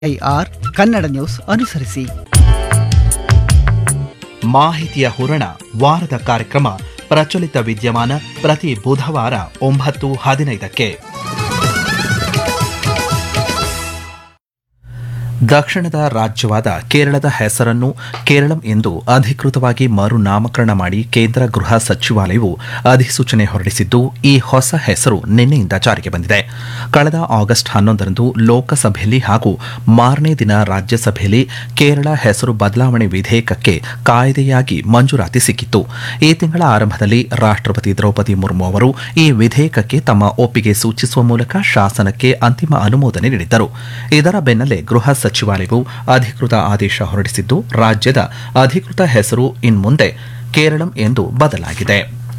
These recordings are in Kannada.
ಐಆರ್ ಕನ್ನಡ ನ್ಯೂಸ್ ಅನುಸರಿಸಿ ಮಾಹಿತಿಯ ಹೂರಣ ವಾರದ ಕಾರ್ಯಕ್ರಮ ಪ್ರಚಲಿತ ವಿದ್ಯಮಾನ ಪ್ರತಿ ಬುಧವಾರ ಒಂಬತ್ತು ಹದಿನೈದಕ್ಕೆ ದಕ್ಷಿಣದ ರಾಜ್ಯವಾದ ಕೇರಳದ ಹೆಸರನ್ನು ಕೇರಳಂ ಎಂದು ಅಧಿಕೃತವಾಗಿ ಮರುನಾಮಕರಣ ಮಾಡಿ ಕೇಂದ್ರ ಗೃಹ ಸಚಿವಾಲಯವು ಅಧಿಸೂಚನೆ ಹೊರಡಿಸಿದ್ದು ಈ ಹೊಸ ಹೆಸರು ನಿನ್ನೆಯಿಂದ ಜಾರಿಗೆ ಬಂದಿದೆ ಕಳೆದ ಆಗಸ್ಟ್ ಹನ್ನೊಂದರಂದು ಲೋಕಸಭೆಯಲ್ಲಿ ಹಾಗೂ ಮಾರನೇ ದಿನ ರಾಜ್ಯಸಭೆಯಲ್ಲಿ ಕೇರಳ ಹೆಸರು ಬದಲಾವಣೆ ವಿಧೇಯಕಕ್ಕೆ ಕಾಯ್ದೆಯಾಗಿ ಮಂಜೂರಾತಿ ಸಿಕ್ಕಿತ್ತು ಈ ತಿಂಗಳ ಆರಂಭದಲ್ಲಿ ರಾಷ್ಟ್ರಪತಿ ದ್ರೌಪದಿ ಮುರ್ಮು ಅವರು ಈ ವಿಧೇಯಕಕ್ಕೆ ತಮ್ಮ ಒಪ್ಪಿಗೆ ಸೂಚಿಸುವ ಮೂಲಕ ಶಾಸನಕ್ಕೆ ಅಂತಿಮ ಅನುಮೋದನೆ ನೀಡಿದ್ದರು ಇದರ ಬೆನ್ನಲ್ಲೇ ಗೃಹ ಸಚಿವಾಲಯವು ಅಧಿಕೃತ ಆದೇಶ ಹೊರಡಿಸಿದ್ದು ರಾಜ್ಯದ ಅಧಿಕೃತ ಹೆಸರು ಇನ್ಮುಂದೆ ಕೇರಳಂ ಎಂದು ಬದಲಾಗಿದೆ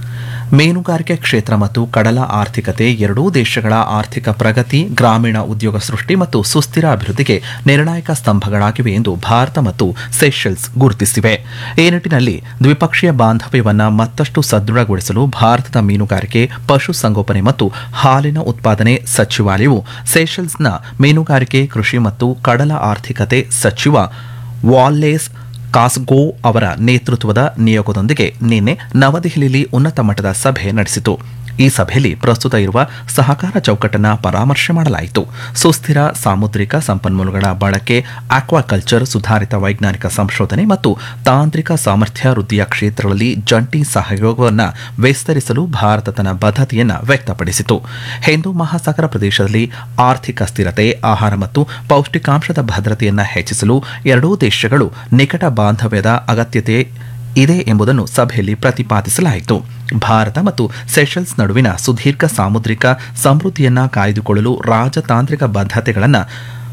ಮೀನುಗಾರಿಕೆ ಕ್ಷೇತ್ರ ಮತ್ತು ಕಡಲ ಆರ್ಥಿಕತೆ ಎರಡೂ ದೇಶಗಳ ಆರ್ಥಿಕ ಪ್ರಗತಿ ಗ್ರಾಮೀಣ ಉದ್ಯೋಗ ಸೃಷ್ಟಿ ಮತ್ತು ಸುಸ್ಥಿರ ಅಭಿವೃದ್ಧಿಗೆ ನಿರ್ಣಾಯಕ ಸ್ತಂಭಗಳಾಗಿವೆ ಎಂದು ಭಾರತ ಮತ್ತು ಸೆಷೆಲ್ಸ್ ಗುರುತಿಸಿವೆ ಈ ನಿಟ್ಟಿನಲ್ಲಿ ದ್ವಿಪಕ್ಷೀಯ ಬಾಂಧವ್ಯವನ್ನ ಮತ್ತಷ್ಟು ಸದೃಢಗೊಳಿಸಲು ಭಾರತದ ಮೀನುಗಾರಿಕೆ ಪಶುಸಂಗೋಪನೆ ಮತ್ತು ಹಾಲಿನ ಉತ್ಪಾದನೆ ಸಚಿವಾಲಯವು ಸೆಷೆಲ್ಸ್ನ ಮೀನುಗಾರಿಕೆ ಕೃಷಿ ಮತ್ತು ಕಡಲ ಆರ್ಥಿಕತೆ ಸಚಿವ ವಾಲ್ಲೇಸ್ ಕಾಸ್ಗೋ ಅವರ ನೇತೃತ್ವದ ನಿಯೋಗದೊಂದಿಗೆ ನಿನ್ನೆ ನವದೆಹಲಿಯಲ್ಲಿ ಉನ್ನತ ಮಟ್ಟದ ಸಭೆ ನಡೆಸಿತು ಈ ಸಭೆಯಲ್ಲಿ ಪ್ರಸ್ತುತ ಇರುವ ಸಹಕಾರ ಚೌಕಟ್ಟನ್ನು ಪರಾಮರ್ಶೆ ಮಾಡಲಾಯಿತು ಸುಸ್ಥಿರ ಸಾಮುದ್ರಿಕ ಸಂಪನ್ಮೂಲಗಳ ಬಳಕೆ ಆಕ್ವಾಕಲ್ಚರ್ ಸುಧಾರಿತ ವೈಜ್ಞಾನಿಕ ಸಂಶೋಧನೆ ಮತ್ತು ತಾಂತ್ರಿಕ ಸಾಮರ್ಥ್ಯ ವೃದ್ಧಿಯ ಕ್ಷೇತ್ರಗಳಲ್ಲಿ ಜಂಟಿ ಸಹಯೋಗವನ್ನು ವಿಸ್ತರಿಸಲು ಭಾರತ ತನ್ನ ಬದ್ಧತೆಯನ್ನು ವ್ಯಕ್ತಪಡಿಸಿತು ಹಿಂದೂ ಮಹಾಸಾಗರ ಪ್ರದೇಶದಲ್ಲಿ ಆರ್ಥಿಕ ಸ್ಥಿರತೆ ಆಹಾರ ಮತ್ತು ಪೌಷ್ಟಿಕಾಂಶದ ಭದ್ರತೆಯನ್ನು ಹೆಚ್ಚಿಸಲು ಎರಡೂ ದೇಶಗಳು ನಿಕಟ ಬಾಂಧವ್ಯದ ಅಗತ್ಯತೆ ಇದೆ ಎಂಬುದನ್ನು ಸಭೆಯಲ್ಲಿ ಪ್ರತಿಪಾದಿಸಲಾಯಿತು ಭಾರತ ಮತ್ತು ಸೆಷಲ್ಸ್ ನಡುವಿನ ಸುದೀರ್ಘ ಸಾಮುದ್ರಿಕ ಸಮೃದ್ಧಿಯನ್ನ ಕಾಯ್ದುಕೊಳ್ಳಲು ರಾಜತಾಂತ್ರಿಕ ಬದ್ಧತೆಗಳನ್ನು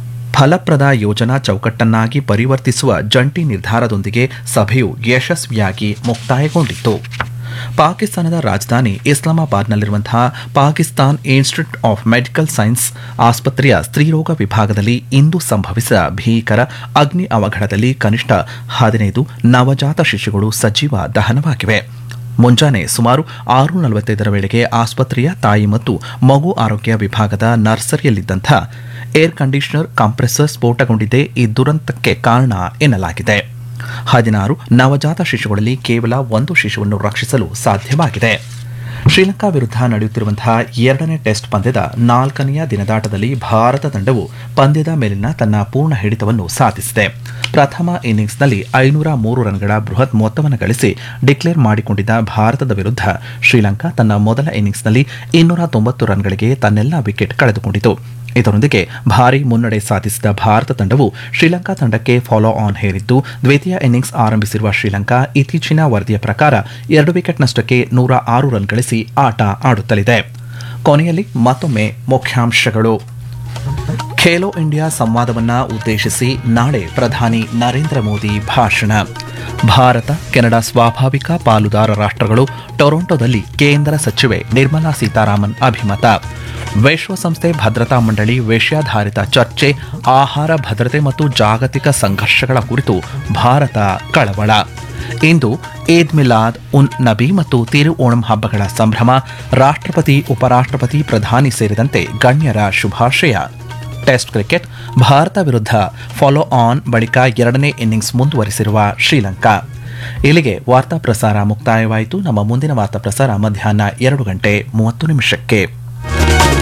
ಫಲಪ್ರದ ಯೋಜನಾ ಚೌಕಟ್ಟನ್ನಾಗಿ ಪರಿವರ್ತಿಸುವ ಜಂಟಿ ನಿರ್ಧಾರದೊಂದಿಗೆ ಸಭೆಯು ಯಶಸ್ವಿಯಾಗಿ ಮುಕ್ತಾಯಗೊಂಡಿತು ಪಾಕಿಸ್ತಾನದ ರಾಜಧಾನಿ ಇಸ್ಲಾಮಾಬಾದ್ನಲ್ಲಿರುವಂತಹ Pakistan institute of medical science ಆಸ್ಪತ್ರೆಯ ಸ್ತ್ರೀರೋಗ ವಿಭಾಗದಲ್ಲಿ ಇಂದು ಸಂಭವಿಸಿದ ಭೀಕರ ಅಗ್ನಿ ಅವಘಡದಲ್ಲಿ ಕನಿಷ್ಠ ಹದಿನೈದು ನವಜಾತ ಶಿಶುಗಳು ಸಜೀವ ದಹನವಾಗಿವೆ ಮುಂಜಾನೆ ಸುಮಾರು ಆರು ನಲವತ್ತೈದರ ವೇಳೆಗೆ ಆಸ್ಪತ್ರೆಯ ತಾಯಿ ಮತ್ತು ಮಗು ಆರೋಗ್ಯ ವಿಭಾಗದ ನರ್ಸರಿಯಲ್ಲಿದ್ದಂಥ ಏರ್ ಕಂಡೀಷನರ್ ಕಂಪ್ರೆಸರ್ ಸ್ಫೋಟಗೊಂಡಿದ್ದೇ ಈ ದುರಂತಕ್ಕೆ ಕಾರಣ ಎನ್ನಲಾಗಿದೆ ಹದಿನಾರು ನವಜಾತ ಶಿಶುಗಳಲ್ಲಿ ಕೇವಲ ಒಂದು ಶಿಶುವನ್ನು ರಕ್ಷಿಸಲು ಸಾಧ್ಯವಾಗಿದೆ ಶ್ರೀಲಂಕಾ ವಿರುದ್ಧ ನಡೆಯುತ್ತಿರುವಂತಹ ಎರಡನೇ ಟೆಸ್ಟ್ ಪಂದ್ಯದ ನಾಲ್ಕನೆಯ ದಿನದಾಟದಲ್ಲಿ ಭಾರತ ತಂಡವು ಪಂದ್ಯದ ಮೇಲಿನ ತನ್ನ ಪೂರ್ಣ ಹಿಡಿತವನ್ನು ಸಾಧಿಸಿದೆ ಪ್ರಥಮ ಇನ್ನಿಂಗ್ಸ್ನಲ್ಲಿ ಐನೂರ ಮೂರು ರನ್ಗಳ ಬೃಹತ್ ಮೊತ್ತವನ್ನು ಗಳಿಸಿ ಡಿಕ್ಲೇರ್ ಮಾಡಿಕೊಂಡಿದ್ದ ಭಾರತದ ವಿರುದ್ಧ ಶ್ರೀಲಂಕಾ ತನ್ನ ಮೊದಲ ಇನ್ನಿಂಗ್ಸ್ನಲ್ಲಿ ಇನ್ನೂರ ತೊಂಬತ್ತು ರನ್ಗಳಿಗೆ ತನ್ನೆಲ್ಲ ವಿಕೆಟ್ ಕಳೆದುಕೊಂಡಿತು ಇದರೊಂದಿಗೆ ಭಾರೀ ಮುನ್ನಡೆ ಸಾಧಿಸಿದ ಭಾರತ ತಂಡವು ಶ್ರೀಲಂಕಾ ತಂಡಕ್ಕೆ ಫಾಲೋ ಆನ್ ಹೇರಿದ್ದು ದ್ವಿತೀಯ ಇನ್ನಿಂಗ್ಸ್ ಆರಂಭಿಸಿರುವ ಶ್ರೀಲಂಕಾ ಇತ್ತೀಚಿನ ವರದಿಯ ಪ್ರಕಾರ ಎರಡು ವಿಕೆಟ್ ನಷ್ಟಕ್ಕೆ ನೂರ ಆರು ರನ್ ಗಳಿಸಿ ಆಟ ಆಡುತ್ತಲಿದೆ ಕೊನೆಯಲ್ಲಿ ಮತ್ತೊಮ್ಮೆ ಮುಖ್ಯಾಂಶಗಳು ಖೇಲೋ ಇಂಡಿಯಾ ಸಂವಾದವನ್ನ ಉದ್ದೇಶಿಸಿ ನಾಳೆ ಪ್ರಧಾನಿ ನರೇಂದ್ರ ಮೋದಿ ಭಾಷಣ ಭಾರತ ಕೆನಡಾ ಸ್ವಾಭಾವಿಕ ಪಾಲುದಾರ ರಾಷ್ಟ್ರಗಳು ಟೊರೊಂಟೊದಲ್ಲಿ ಕೇಂದ್ರ ಸಚಿವೆ ನಿರ್ಮಲಾ ಸೀತಾರಾಮನ್ ಅಭಿಮತ ವಿಶ್ವಸಂಸ್ಥೆ ಭದ್ರತಾ ಮಂಡಳಿ ವಿಷಯಾಧಾರಿತ ಚರ್ಚೆ ಆಹಾರ ಭದ್ರತೆ ಮತ್ತು ಜಾಗತಿಕ ಸಂಘರ್ಷಗಳ ಕುರಿತು ಭಾರತ ಕಳವಳ ಇಂದು ಈದ್ ಮಿಲಾದ್ ಉನ್ ನಬಿ ಮತ್ತು ತಿರು ಓಣಂ ಹಬ್ಬಗಳ ಸಂಭ್ರಮ ರಾಷ್ಟ್ರಪತಿ ಉಪರಾಷ್ಟ್ರಪತಿ ಪ್ರಧಾನಿ ಸೇರಿದಂತೆ ಗಣ್ಯರ ಶುಭಾಶಯ ಟೆಸ್ಟ್ ಕ್ರಿಕೆಟ್ ಭಾರತ ವಿರುದ್ಧ ಫಾಲೋ ಆನ್ ಬಳಿಕ ಎರಡನೇ ಇನ್ನಿಂಗ್ಸ್ ಮುಂದುವರಿಸಿರುವ ಶ್ರೀಲಂಕಾ ಇಲ್ಲಿಗೆ ವಾರ್ತಾ ಪ್ರಸಾರ ಮುಕ್ತಾಯವಾಯಿತು ನಮ್ಮ ಮುಂದಿನ ವಾರ್ತಾ ಪ್ರಸಾರ ಮಧ್ಯಾಹ್ನ ಎರಡು ಗಂಟೆ ಮೂವತ್ತು ನಿಮಿಷಕ್ಕೆ